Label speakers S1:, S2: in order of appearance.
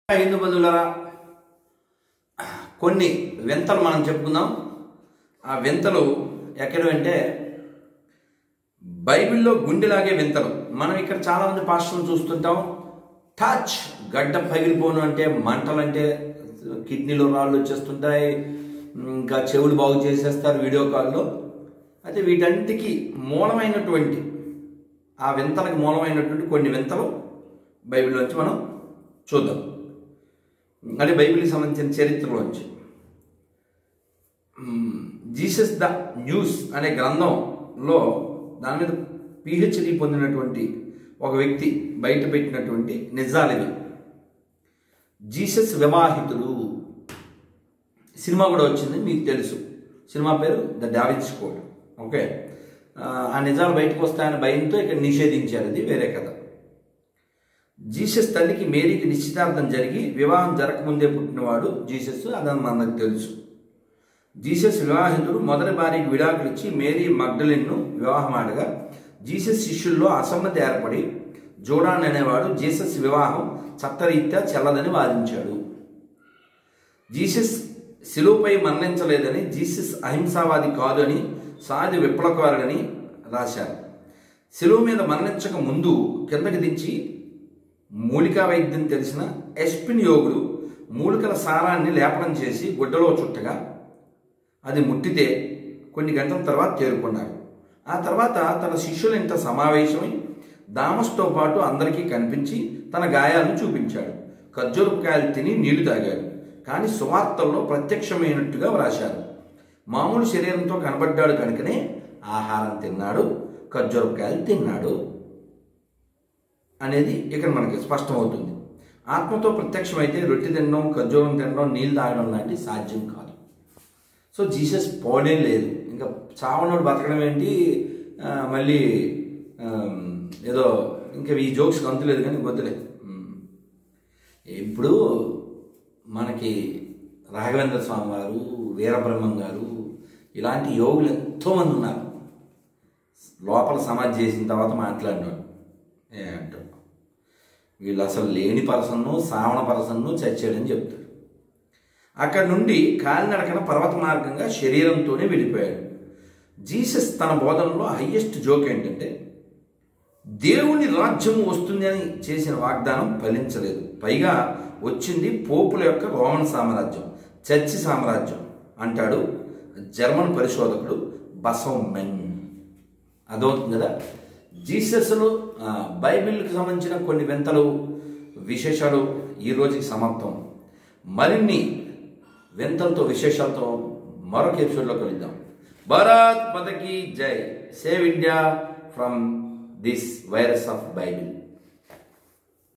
S1: హిందూ బంధువులరా కొన్ని వింతలు మనం చెప్పుకుందాం ఆ వింతలు ఎక్కడ అంటే బైబిల్లో గుండెలాగే వింతలు మనం ఇక్కడ చాలామంది పాస్టర్లు చూస్తుంటాం టచ్ గడ్డ పగిలిపోను అంటే మంటలు అంటే కిడ్నీలో రాళ్ళు వచ్చేస్తుంటాయి ఇంకా చెవులు బాగు చేసేస్తారు వీడియో కాల్లో అయితే వీటన్నిటికీ మూలమైనటువంటి ఆ వింతలకు మూలమైనటువంటి కొన్ని వింతలు బైబిల్లోంచి మనం చూద్దాం అంటే బైబిల్కి సంబంధించిన చరిత్రలోంచి జీసస్ ద న్యూస్ అనే గ్రంథంలో దాని మీద పిహెచ్డి పొందినటువంటి ఒక వ్యక్తి బయట పెట్టినటువంటి నిజాలివి జీసస్ వివాహితుడు సినిమా కూడా వచ్చింది మీకు తెలుసు సినిమా పేరు ద డావిన్స్ కోడ్ ఓకే ఆ నిజాలు బయటకు వస్తాయని భయంతో ఇక్కడ నిషేధించారు అది వేరే కథ జీసస్ తల్లికి మేరీకి నిశ్చితార్థం జరిగి వివాహం జరగకముందే పుట్టినవాడు జీసస్ అదని మనకు తెలుసు జీసస్ వివాహితుడు మొదటి భార్యకి విడాకులు ఇచ్చి మేరీ మగ్డలిన్ను వివాహమాడగా జీసస్ శిష్యుల్లో అసమ్మతి ఏర్పడి జోడాన్ అనేవాడు జీసస్ వివాహం చట్టరీత్యా చెల్లదని వాదించాడు జీసస్ శిలువుపై మరణించలేదని జీసస్ అహింసావాది కాదు అని సాది విప్లవకారుడని రాశారు శిలువు మీద మరణించక ముందు కిందకి దించి మూలికా వైద్యం తెలిసిన ఎస్పిన్ యోగులు మూలికల సారాన్ని లేపనం చేసి గుడ్డలో చుట్టగా అది ముట్టితే కొన్ని గంటల తర్వాత తేరుకున్నాడు ఆ తర్వాత తన శిష్యుల ఇంట సమావేశమై దామస్తో పాటు అందరికీ కనిపించి తన గాయాలను చూపించాడు ఖర్జూరకాయలు తిని నీళ్లు తాగాడు కానీ సువార్తల్లో ప్రత్యక్షమైనట్టుగా వ్రాశారు మామూలు శరీరంతో కనబడ్డాడు కనుకనే ఆహారం తిన్నాడు ఖర్జూరకాయలు తిన్నాడు అనేది ఇక్కడ మనకి స్పష్టమవుతుంది ఆత్మతో ప్రత్యక్షమైతే రొట్టె తినడం ఖర్జూరం తినడం నీళ్ళు తాగడం లాంటి సాధ్యం కాదు సో జీసస్ పోవడం లేదు ఇంకా చావనోడు బతకడం ఏంటి మళ్ళీ ఏదో ఇంకా ఈ జోక్స్ అంతులేదు కానీ వద్దులే ఇప్పుడు మనకి రాఘవేంద్ర స్వామి గారు వీరబ్రహ్మం గారు ఇలాంటి యోగులు ఎంతోమంది ఉన్నారు లోపల సమాధి చేసిన తర్వాత మాట్లాడినాడు ఏ అంటాడు వీళ్ళు అసలు లేని పర్సన్ను సావణ పర్సన్ను చచ్చాడని చెప్తారు అక్కడి నుండి కాలినడకన పర్వత మార్గంగా శరీరంతోనే వెళ్ళిపోయాడు జీసస్ తన బోధనలో హయ్యెస్ట్ జోక్ ఏంటంటే దేవుని రాజ్యం వస్తుంది అని చేసిన వాగ్దానం ఫలించలేదు పైగా వచ్చింది పోపుల యొక్క రోమన్ సామ్రాజ్యం చర్చి సామ్రాజ్యం అంటాడు జర్మన్ పరిశోధకుడు బసవ్ మెన్ అదవుతుంది కదా జీసస్లు బైబిల్కి సంబంధించిన కొన్ని వింతలు విశేషాలు ఈ రోజుకి సమాప్తం మరిన్ని వింతలతో విశేషాలతో మరొక ఎపిసోడ్లో కలుద్దాం భారత్ మతకి జై save India from this virus of Bible